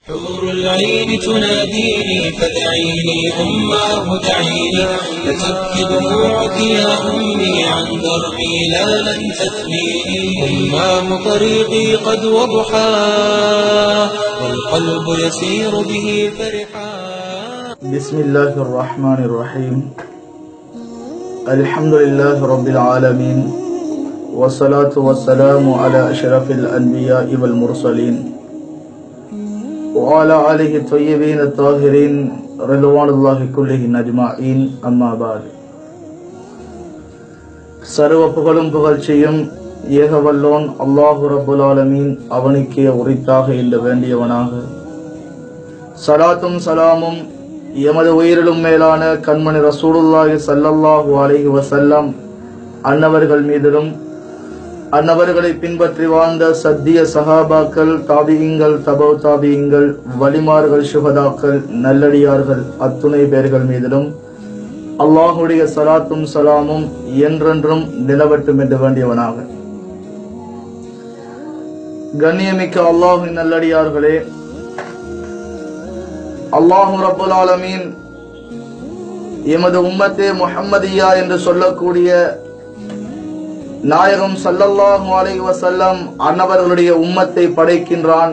حور العين تناديني فدعيني أماه دعيني فتبكي دموعك يا أمي عن دربي لا لن تثنيني أمام طريقي قد وضحى والقلب يسير به فرحا بسم الله الرحمن الرحيم الحمد لله رب العالمين والصلاة والسلام على أشرف الأنبياء والمرسلين وعلى آله الطيبين الطاهرين رضوان الله كلهم أجمعين أما بعد சர்வ புகழும் புகழ்ச்சியும் ஏகவல்லோன் அல்லாஹு ரப்புல் ஆலமீன் அவனுக்கே உரித்தாக என்று வேண்டியவனாக சலாத்தும் சலாமும் எமது உயிரிலும் மேலான கண்மணி ரசூலுல்லாஹி ஸல்லல்லாஹு அலைஹி வஸல்லம் அன்னவர்கள் மீதிலும் அன்னவர்களை பின்பற்றி வாழ்ந்த சத்திய சஹாபாக்கள் தாபியங்கள் தபோ தாபியங்கள் வலிமார்கள் சுகதாக்கள் நல்லடியார்கள் அத்துணை பேர்கள் மீதிலும் அல்லாஹுடைய சலாத்தும் சலாமும் என்றென்றும் நிலவட்டும் என்று வேண்டியவனாக கண்ணியமிக்க அல்லாஹின் நல்லடியார்களே அல்லாஹு ரபுல் ஆலமீன் எமது உம்மத்தே முஹம்மதியா என்று சொல்லக்கூடிய நாயகம் சல்லல்லாஹு அலைஹி வஸல்லம் அன்னவர்களுடைய உம்மத்தை படைக்கின்றான்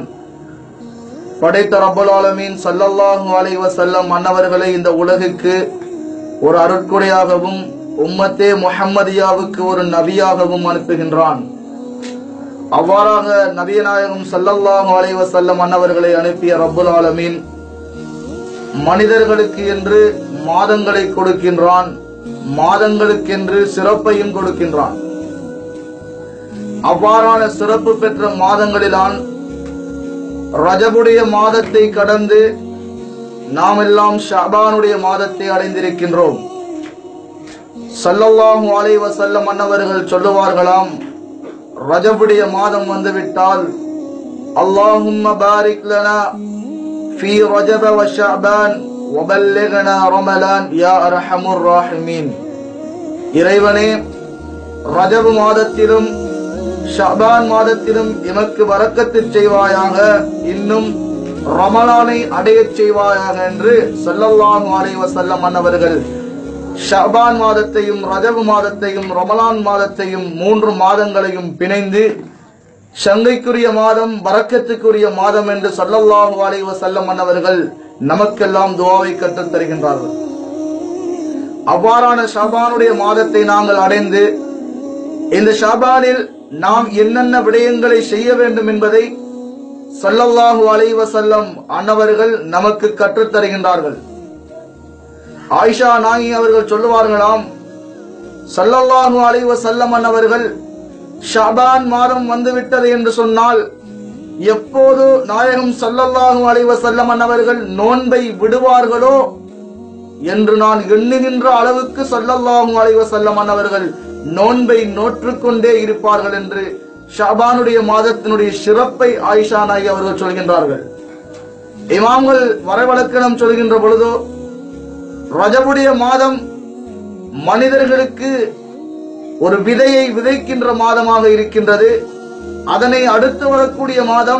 படைத்த ரப்பல் ஆலமீன் சல்லல்லாஹு அலைஹி வஸல்லம் அன்னவர்களை இந்த உலகுக்கு ஒரு அருட்கொடையாகவும் உம்மத்தே முஹம்மதியாவுக்கு ஒரு நபியாகவும் அனுப்புகின்றான் அவ்வாறாக நபியநாயகம் சல்லல்லாஹு அலைஹி வஸல்லம் அன்னவர்களை அனுப்பிய ரப்பல் ஆலமீன் மனிதர்களுக்கு என்று மாதங்களை கொடுக்கின்றான் மாதங்களுக்கென்று சிறப்பையும் கொடுக்கின்றான் அவ்வாறான சிறப்பு பெற்ற மாதங்களிலான் ரஜபுடைய மாதத்தை கடந்து நாம் எல்லாம் ஷாபானுடைய மாதத்தை அடைந்திருக்கின்றோம் சல்லல்லாஹு அலைஹி வஸல்லம் அன்னவர்கள் சொல்லுவார்களாம் ரஜபுடைய மாதம் வந்துவிட்டால் அல்லாஹும்ம பாரிக் லனா في رجب وشعبان وبلغنا رمضان يا ارحم الراحمين இறைவனே ரஜபு மாதத்திலும் ஷபான் மாதத்திலும் எமக்கு வரக்கத்து செய்வாயாக இன்னும் ரமலானை அடையச் செய்வாயாக என்று ஸல்லல்லாஹு அலைஹி வஸல்லம் அன்னவர்கள் ஷபான் மாதத்தையும் ரஜபு மாதத்தையும் ரமலான் மாதத்தையும் மூன்று மாதங்களையும் பிணைந்து சங்கைக்குரிய மாதம் வரக்கத்துக்குரிய மாதம் என்று சல்லல்லாஹு அலைஹி வஸல்லம் அன்னவர்கள் நமக்கெல்லாம் துவாவை கற்றுத் தருகின்றார்கள் அவ்வாறான ஷாபானுடைய மாதத்தை நாங்கள் அடைந்து இந்த ஷாபானில் நாம் என்னென்ன விடயங்களை செய்ய வேண்டும் என்பதை சல்லல்லாஹு அலைஹி வஸல்லம் அன்னவர்கள் நமக்கு கற்றுத் தருகின்றார்கள் ஆயிஷா நாயி அவர்கள் சொல்லுவார்களாம் சல்லல்லாஹு அலைஹி வஸல்லம் அன்னவர்கள் ஷாபான் மாதம் வந்துவிட்டது என்று சொன்னால் எப்போது நாயகம் சல்லல்லாஹு அலைஹி வஸல்லம் அன்னவர்கள் நோன்பை விடுவார்களோ என்று நான் எண்ணுகின்ற அளவுக்கு சல்லல்லாஹு அலைஹி வஸல்லம் அன்னவர்கள் நோன்பை நோற்றுக்கொண்டே இருப்பார்கள் என்று ஷாபானுடைய மாதத்தினுடைய சிறப்பை ஆயிஷா நாயகி அவர்கள் சொல்கின்றார்கள் இமாம்கள் வரவழக்கணம் சொல்கின்ற பொழுதோ ரஜபுடைய மாதம் மனிதர்களுக்கு ஒரு விதையை விதைக்கின்ற மாதமாக இருக்கின்றது அதனை அடுத்து வரக்கூடிய மாதம்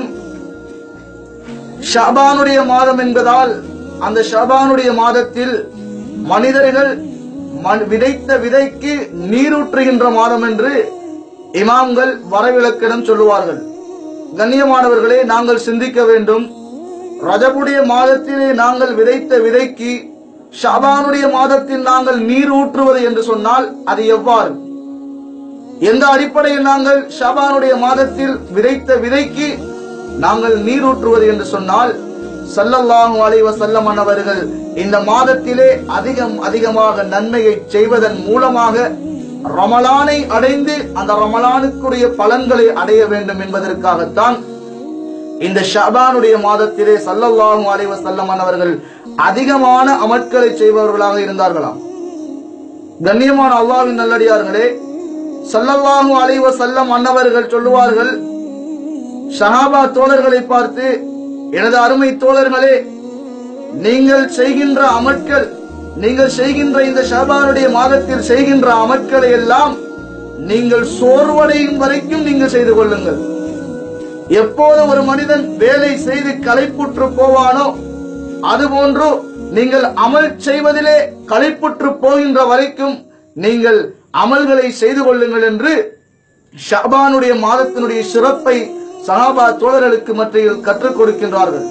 ஷாபானுடைய மாதம் என்பதால் அந்த ஷாபானுடைய மாதத்தில் மனிதர்கள் ம- விதைத்த விதைக்கு நீரூற்றுகின்ற மாதம் என்று இமாம்கள் வரவிலக்கணம் சொல்லுவார்கள் கண்ணியமானவர்களே நாங்கள் சிந்திக்க வேண்டும் ரஜபுடைய மாதத்திலே நாங்கள் விதைத்த விதைக்கு ஷாபானுடைய மாதத்தில் நாங்கள் நீர் ஊற்றுவது என்று சொன்னால் அது எவ்வாறு எந்த அடிப்படையில் நாங்கள் ஷாபானுடைய மாதத்தில் விதைத்த விதைக்கு நாங்கள் நீரூற்றுவது என்று சொன்னால் சல்லல்லாஹு அலைஹி வஸல்லம் அவர்கள் இந்த மாதத்திலே அதிகம் அதிகமாக நன்மையை செய்வதன் மூலமாக ரமலானை அடைந்து அந்த ரமலானுக்குரிய பலன்களை அடைய வேண்டும் என்பதற்காகத்தான் இந்த ஷாபானுடைய மாதத்திலே சல்லல்லாஹு அலைஹி வஸல்லம் அவர்கள் அதிகமான அமட்களை செய்பவர்களாக இருந்தார்களாம் கண்ணியமான அல்லாஹ்வின் நல்லடியார்களே சல்லல்லாஹு அலைஹி வஸல்லம் அன்னவர்கள் சொல்லுவார்கள் ஷஹாபா தோழர்களை பார்த்து எனது அருமை தோழர்களே நீங்கள் செய்கின்ற அமட்கள் நீங்கள் செய்கின்ற இந்த ஷாபானுடைய மாதத்தில் செய்கின்ற அமட்களை எல்லாம் நீங்கள் சோர்வடையும் வரைக்கும் நீங்கள் செய்து கொள்ளுங்கள் எப்போது ஒரு மனிதன் வேலை செய்து களைப்புற்று போவானோ அதுபோன்று நீங்கள் அமல் செய்வதிலே களைப்புற்று போகின்ற வரைக்கும் நீங்கள் அமல்களை செய்து கொள்ளுங்கள் என்று ஷாபானுடைய மாதத்தினுடைய சிறப்பை சஹாபா தோழர்களுக்கு மத்தியில் கற்றுக் கொடுக்கின்றார்கள்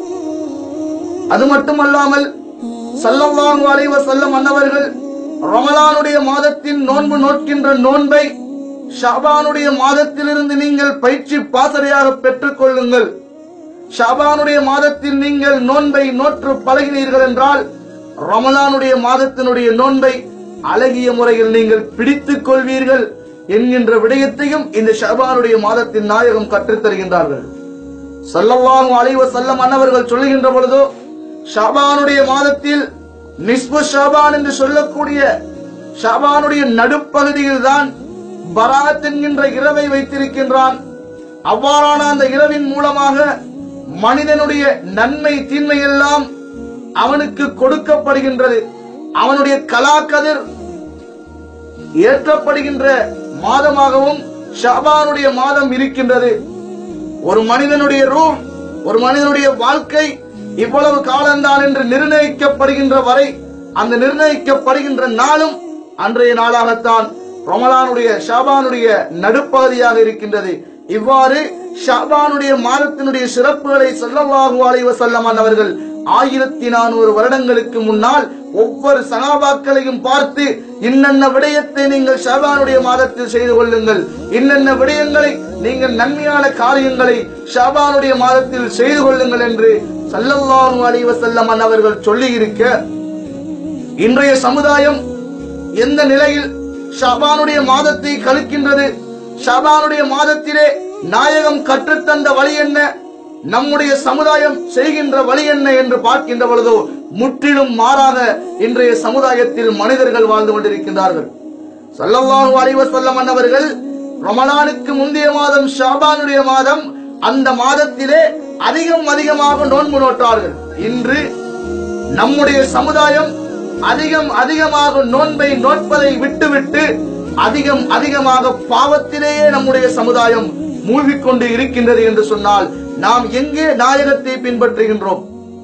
அது மட்டுமல்லாமல் சல்லல்லாஹு அலைஹி வஸல்லம் அன்னவர்கள் ரமலானுடைய மாதத்தின் நோன்பு நோக்கின்ற நோன்பை ஷாபானுடைய மாதத்திலிருந்து நீங்கள் பயிற்சி பாசறையாக பெற்றுக் கொள்ளுங்கள் ஷாபானுடைய மாதத்தில் நீங்கள் நோன்பை நோற்று பழகினீர்கள் என்றால் ரமலானுடைய மாதத்தினுடைய நோன்பை அழகிய முறையில் நீங்கள் பிடித்துக் கொள்வீர்கள் என்கின்ற விடயத்தையும் இந்த ஷாபானுடைய மாதத்தின் நாயகம் கற்றுத் தருகின்றார்கள் சல்லல்லாஹு அலைஹி வஸல்லம் அன்னவர்கள் சொல்லுகின்ற பொழுதோ ஷாபானுடைய மாதத்தில் நிஸ்பு ஷாபான் என்று சொல்லக்கூடிய ஷாபானுடைய நடுப்பகுதியில் தான் பராத் என்கின்ற இரவை வைத்திருக்கின்றான் அவ்வாறான அந்த இரவின் மூலமாக மனிதனுடைய நன்மை தீன்மை எல்லாம் அவனுக்கு கொடுக்கப்படுகின்றது அவனுடைய கலாக்கதிர் ஏற்றப்படுகின்ற மாதமாகவும் ஷாபானுடைய மாதம் இருக்கின்றது ஒரு மனிதனுடைய ரூம் ஒரு மனிதனுடைய வாழ்க்கை இவ்வளவு காலம்தான் என்று நிர்ணயிக்கப்படுகின்ற வரை அந்த நிர்ணயிக்கப்படுகின்ற நாளும் அன்றைய நாளாகத்தான் ரமலானுடைய ஷாபானுடைய நடுப்பகுதியாக இருக்கின்றது இவ்வாறு ஷாபானுடைய மாதத்தினுடைய சிறப்புகளை ஸல்லல்லாஹு அலைஹி வஸல்லம் அவர்கள் ஆயிரத்தி நானூறு வருடங்களுக்கு முன்னால் ஒவ்வொரு சகாபாக்களையும் பார்த்து இன்னென்ன விடயத்தை நீங்கள் ஷாபானுடைய மாதத்தில் செய்து கொள்ளுங்கள் இன்னென்ன விடயங்களை நீங்கள் நன்மையான காரியங்களை ஷாபானுடைய மாதத்தில் செய்து கொள்ளுங்கள் என்று ஸல்லல்லாஹு அலைஹி வஸல்லம் அவர்கள் சொல்லி இருக்க இன்றைய சமுதாயம் எந்த நிலையில் ஷாபானுடைய மாதத்தை கழிக்கின்றது ஷாபானுடைய மாதத்திலே நாயகம் கற்றுத்தந்த வழி என்ன நம்முடைய சமுதாயம் செய்கின்ற வழி என்ன என்று பார்க்கின்ற பொழுதோ முற்றிலும் மாறாக இன்றைய சமுதாயத்தில் மனிதர்கள் வாழ்ந்து கொண்டிருக்கின்றார்கள் ஸல்லல்லாஹு அலைஹி வஸல்லம் அன்னவர்கள் ரமலானுக்கு முந்தைய மாதம் ஷாபானுடைய மாதம் அந்த மாதத்திலே அதிகம் அதிகமாக நோன்பு நோட்டார்கள் இன்று நம்முடைய சமுதாயம் அதிகம் அதிகமாக நோன்பை நோட்பதை விட்டுவிட்டு அதிகம் அதிகமாக பாவத்திலேயே நம்முடைய சமுதாயம் மூழ்கிக் கொண்டு இருக்கின்றது என்று சொன்னால் நாம் எங்கே நாயகத்தை பின்பற்றுகின்றோம்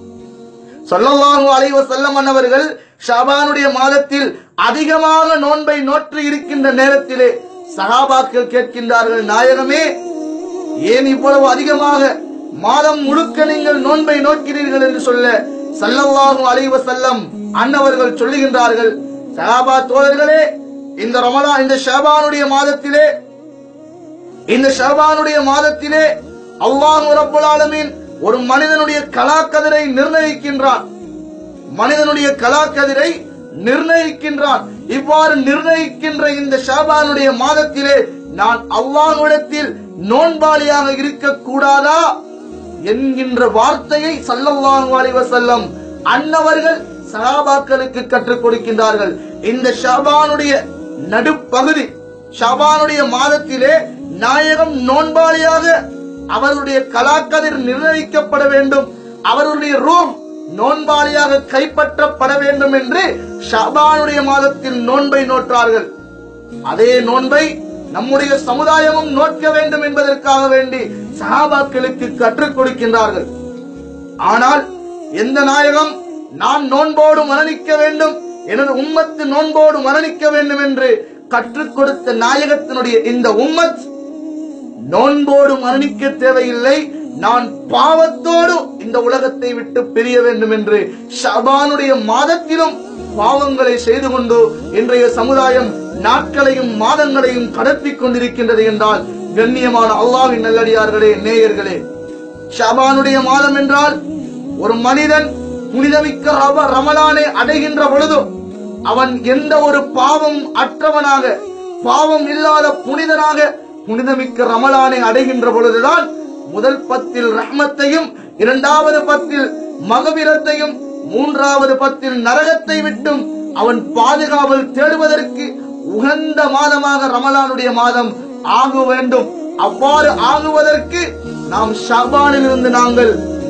சொல்லல்லாஹு அலைஹி வஸல்லம் அன்னவர்கள் ஷாபானுடைய மாதத்தில் அதிகமாக நோன்பை நோற்று இருக்கின்ற நேரத்திலே சஹாபாக்கள் கேட்கின்றார்கள் நாயகமே ஏன் இவ்வளவு அதிகமாக மாதம் முழுக்க நீங்கள் நோன்பை நோக்கிறீர்கள் என்று சொல்ல சல்லல்லாஹு அலைஹி வஸல்லம் அன்னவர்கள் சொல்லுகின்றார்கள் சஹாபா தோழர்களே இந்த ரமலா இந்த ஷாபானுடைய மாதத்திலே இந்த ஷாபானுடைய மாதத்திலே அல்லாஹ் ரப்பல் ஆலமீன் ஒரு மனிதனுடைய கலாக்கதிரை நிர்ணயிக்கின்றான் மனிதனுடைய கலாக்கதிரை நிர்ணயிக்கின்றான் இவ்வாறு நிர்ணயிக்கின்ற இந்த ஷாபானுடைய மாதத்திலே நான் அல்லாஹ்விடத்தில் நோன்பாளியாக இருக்க கூடாதா என்கின்ற வார்த்தையை சல்லல்லாஹு அலைஹி வஸல்லம் அன்னவர்கள் சஹாபாக்களுக்கு கற்றுக் கொடுக்கின்றார்கள் இந்த ஷாபானுடைய நடுப்பகுதி ஷாபானுடைய மாதத்திலே நாயகம் நோன்பாளியாக அவருடைய கலாக்கதிர் நிர்ணயிக்கப்பட வேண்டும் அவருடைய ரூம் நோன்பாளியாக கைப்பற்றப்பட வேண்டும் என்று ஷாபானுடைய மாதத்தில் நோன்பை நோற்றார்கள் அதே நோன்பை நம்முடைய சமுதாயமும் நோக்க வேண்டும் என்பதற்காக வேண்டி சஹாபாக்களுக்கு கற்றுக் கொடுக்கின்றார்கள் ஆனால் எந்த நாயகம் நான் நோன்போடு மரணிக்க வேண்டும் எனது உம்மத்து நோன்போடு மரணிக்க வேண்டும் என்று கற்றுக் கொடுத்த நாயகத்தினுடைய இந்த உம்மத் நோன்போடு மரணிக்க தேவையில்லை நான் பாவத்தோடு இந்த உலகத்தை விட்டு பிரிய வேண்டும் என்று ஷபானுடைய மாதத்திலும் பாவங்களை செய்து கொண்டு இன்றைய சமுதாயம் நாட்களையும் மாதங்களையும் கடத்திக் கொண்டிருக்கின்றது என்றால் கண்ணியமான அல்லாஹ்வின் நல்லடியார்களே நேயர்களே ஷபானுடைய மாதம் என்றால் ஒரு மனிதன் புனிதமிக்க ரவ- ரமலானை அடைகின்ற பொழுது அவன் எந்த ஒரு பாவம் அற்றவனாக பாவம் இல்லாத புனிதனாக புனிதமிக்க ரமலானை அடைகின்ற பொழுதுதான் முதல் பத்தில் ரஹ்மத்தையும் இரண்டாவது பத்தில் மகபிரத்தையும் மூன்றாவது பத்தில் நரகத்தை விட்டும் அவன் பாதுகாவல் தேடுவதற்கு உகந்த மாதமாக ரமலானுடைய மாதம் ஆக வேண்டும் அவ்வாறு ஆகுவதற்கு நாம் ஷாபானில் இருந்து நாங்கள்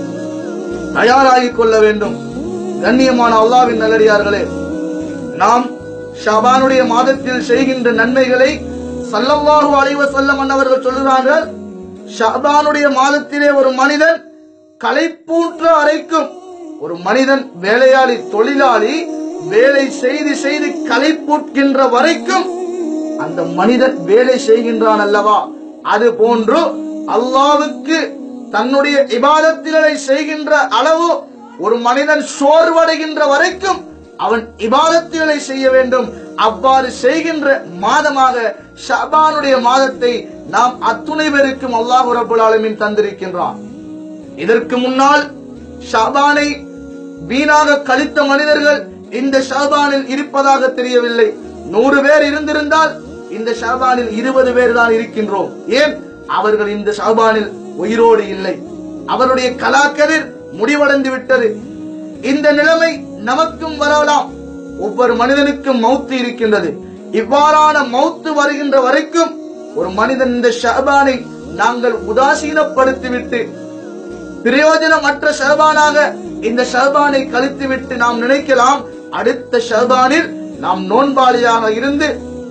தயாராகிக் கொள்ள வேண்டும் கண்ணியமான அல்லாவின் நல்லடியார்களே நாம் ஷாபானுடைய மாதத்தில் செய்கின்ற நன்மைகளை சல்லல்லாஹு அலைஹி வஸல்லம் அன்னவர்கள் சொல்கிறார்கள் ஷாபானுடைய மாதத்திலே ஒரு மனிதன் களைப்பூற்ற அறைக்கும் ஒரு மனிதன் வேலையாளி தொழிலாளி வேலை செய்து செய்து களைப்பூட்கின்ற வரைக்கும் அந்த மனிதன் வேலை செய்கின்றான் அல்லவா அது போன்று அல்லாவுக்கு தன்னுடைய இபாதத்தினை செய்கின்ற அளவு ஒரு மனிதன் சோர்வடைகின்ற வரைக்கும் அவன் இபாதத்தினை செய்ய வேண்டும் அவ்வாறு செய்கின்ற மாதமாக ஷபானுடைய மாதத்தை நாம் அத்துணை பேருக்கும் அல்லாஹ் ரபுல் ஆலமீன் தந்திருக்கின்றான் இதற்கு முன்னால் ஷாபானை வீணாக கழித்த மனிதர்கள் இந்த ஷாபானில் இருப்பதாக தெரியவில்லை நூறு பேர் இருந்திருந்தால் இந்த ஷாபானில் இருபது பேர் தான் இருக்கின்றோம் ஏன் அவர்கள் இந்த ஷாபானில் உயிரோடு இல்லை அவருடைய கலாக்கரில் முடிவடைந்து விட்டது இந்த நிலைமை நமக்கும் வரலாம் ஒவ்வொரு மனிதனுக்கும் மௌத்து இருக்கின்றது இவ்வாறான மௌத்து வருகின்ற வரைக்கும் ஒரு மனிதன் இந்த ஷாபானை நாங்கள் உதாசீனப்படுத்திவிட்டு பிரயோஜனமற்ற ஷர்பானாக இந்த ஷர்பானை கழித்துவிட்டு நாம் நினைக்கலாம் அடுத்த ஷர்பானில் நாம் நோன்பாளியாக இருந்து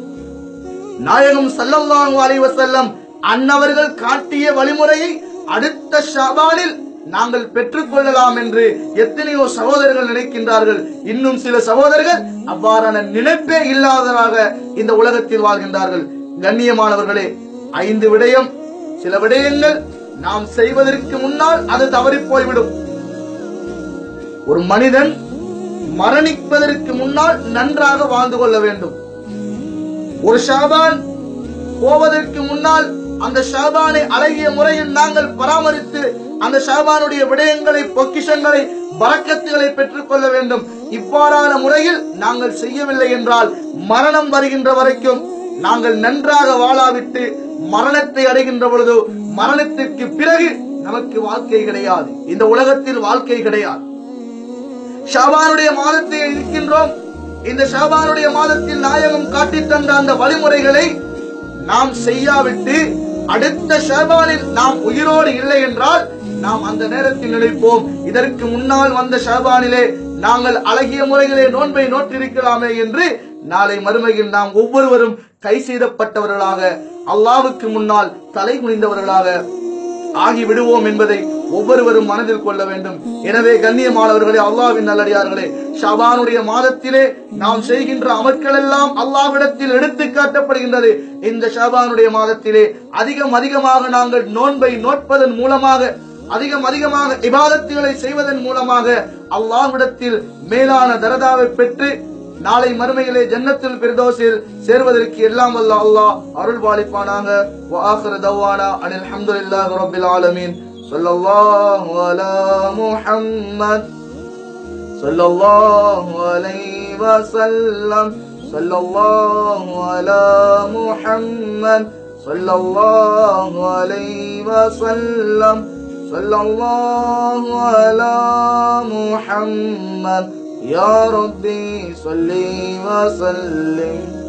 நாயகம் ஸல்லல்லாஹு அலைஹி வஸல்லம் அன்னவர்கள் காட்டிய வழிமுறையை அடுத்த ஷபானில் நாங்கள் பெற்றுக்கொள்ளலாம் என்று எத்தனையோ சகோதரர்கள் நினைக்கின்றார்கள் இன்னும் சில சகோதரர்கள் அவ்வாறான நினைப்பே இல்லாதவராக இந்த உலகத்தில் வாழ்கின்றார்கள் கண்ணியமானவர்களே ஐந்து விடயம் சில விடயங்கள் நாம் செய்வதற்கு முன்னால் அது தவறி போய்விடும் ஒரு மனிதன் மரணிப்பதற்கு முன்னால் நன்றாக வாழ்ந்து கொள்ள வேண்டும் ஒரு ஷாபான் போவதற்கு முன்னால் அந்த ஷாபானை அழகிய முறையில் நாங்கள் பராமரித்து அந்த ஷாபானுடைய விடயங்களை பொக்கிஷங்களை பறக்கத்துகளை பெற்றுக் கொள்ள வேண்டும் இவ்வாறான முறையில் நாங்கள் செய்யவில்லை என்றால் மரணம் வருகின்ற வரைக்கும் நாங்கள் நன்றாக வாழாவிட்டு மரணத்தை அடைகின்ற பொழுது மரணத்திற்கு பிறகு நமக்கு வாழ்க்கை கிடையாது இந்த உலகத்தில் வாழ்க்கை கிடையாது ஷாபானுடைய மாதத்தில் இருக்கின்றோம் இந்த ஷாபானுடைய மாதத்தில் நாயகம் காட்டித் தந்த அந்த வழிமுறைகளை நாம் செய்யாவிட்டு அடுத்த ஷாபானில் நாம் உயிரோடு இல்லை என்றால் நாம் அந்த நேரத்தில் நினைப்போம் இதற்கு முன்னால் வந்த ஷாபானிலே நாங்கள் அழகிய முறையிலே நோன்பை நோற்றிருக்கலாமே என்று நாளை மறுமையில் நாம் ஒவ்வொருவரும் கை செய்தப்பட்டவர்களாக அல்லாவுக்கு முன்னால் தலை குனிந்தவர்களாக ஆகி விடுவோம் என்பதை ஒவ்வொருவரும் மனதில் கொள்ள வேண்டும் எனவே கண்ணியமானவர்களே அல்லாவின் நல்லடியார்களே ஷாபானுடைய மாதத்திலே நாம் செய்கின்ற அமல்கள் எல்லாம் அல்லாவிடத்தில் எடுத்து காட்டப்படுகின்றது இந்த ஷாபானுடைய மாதத்திலே அதிகம் அதிகமாக நாங்கள் நோன்பை நோட்பதன் மூலமாக அதிகம் அதிகமாக இபாதத்துகளை செய்வதன் மூலமாக அல்லாஹ்விடத்தில் மேலான தரதாவை பெற்று நாளை மறுமையிலே ஜன்னத்துல் பிரதோஸில் சேர்வதற்கு எல்லாம் வல்ல அல்லாஹ் அருள் பாலிப்பானாக வாஹிர தவானா அனில் ஹம்துலில்லாஹி ரப்பில் ஆலமீன் ஸல்லல்லாஹு அலா முஹம்மத் ஸல்லல்லாஹு அலைஹி வஸல்லம் ஸல்லல்லாஹு அலா முஹம்மத் ஸல்லல்லாஹு அலைஹி வஸல்லம் ஸல்லல்லாஹு அலா முஹம்மத் يا ربي صل وسلم